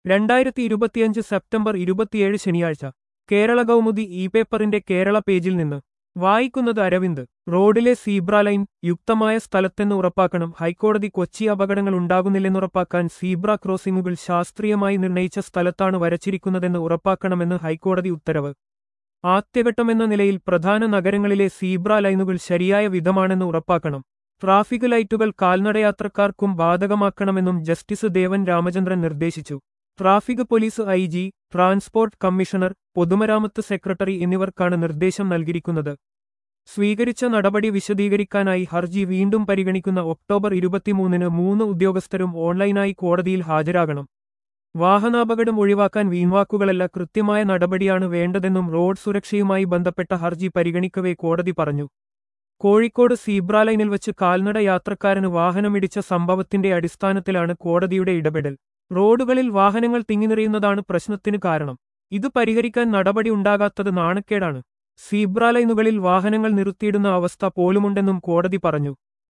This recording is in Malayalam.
രണ്ടായിരത്തി ഇരുപത്തിയഞ്ച് സെപ്റ്റംബർ ഇരുപത്തിയേഴ് ശനിയാഴ്ച കേരള കൗമുദി ഇ പേപ്പറിന്റെ കേരള പേജിൽ നിന്ന് വായിക്കുന്നത് അരവിന്ദ് റോഡിലെ സീബ്ര ലൈൻ യുക്തമായ സ്ഥലത്തെന്ന് ഉറപ്പാക്കണം ഹൈക്കോടതി കൊച്ചി അപകടങ്ങൾ ഉണ്ടാകുന്നില്ലെന്നുറപ്പാക്കാൻ സീബ്ര ക്രോസിംഗുകൾ ശാസ്ത്രീയമായി നിർണയിച്ച സ്ഥലത്താണ് വരച്ചിരിക്കുന്നതെന്ന് ഉറപ്പാക്കണമെന്ന് ഹൈക്കോടതി ഉത്തരവ് ആദ്യഘട്ടമെന്ന നിലയിൽ പ്രധാന നഗരങ്ങളിലെ സീബ്ര ലൈനുകൾ ശരിയായ വിധമാണെന്ന് ഉറപ്പാക്കണം ട്രാഫിക് ലൈറ്റുകൾ കാൽനടയാത്രക്കാർക്കും ബാധകമാക്കണമെന്നും ജസ്റ്റിസ് ദേവൻ രാമചന്ദ്രൻ നിർദ്ദേശിച്ചു traffic police I G transport commissioner പൊതുമരാമത്ത് സെക്രട്ടറി എന്നിവർക്കാണ് നിർദ്ദേശം നൽകിയിരിക്കുന്നത് സ്വീകരിച്ച നടപടി വിശദീകരിക്കാനായി ഹർജി വീണ്ടും പരിഗണിക്കുന്ന ഒക്ടോബർ ഇരുപത്തിമൂന്നിന് മൂന്ന് ഉദ്യോഗസ്ഥരും ഓൺലൈനായി കോടതിയിൽ ഹാജരാകണം വാഹനാപകടം ഒഴിവാക്കാൻ വീൺവാക്കുകളല്ല കൃത്യമായ നടപടിയാണ് വേണ്ടതെന്നും റോഡ് സുരക്ഷയുമായി ബന്ധപ്പെട്ട ഹർജി പരിഗണിക്കവേ കോടതി പറഞ്ഞു കോഴിക്കോട് സീബ്ര ലൈനിൽ വച്ച് കാൽനട യാത്രക്കാരന് വാഹനമിടിച്ച സംഭവത്തിന്റെ അടിസ്ഥാനത്തിലാണ് കോടതിയുടെ ഇടപെടൽ റോഡുകളിൽ വാഹനങ്ങൾ തിങ്ങിനിറയുന്നതാണ് പ്രശ്നത്തിന് കാരണം ഇത് പരിഹരിക്കാൻ നടപടി ഉണ്ടാകാത്തത് നാണക്കേടാണ് സീബ്ര ലൈനുകളിൽ വാഹനങ്ങൾ നിർത്തിയിടുന്ന അവസ്ഥ പോലുമുണ്ടെന്നും കോടതി പറഞ്ഞു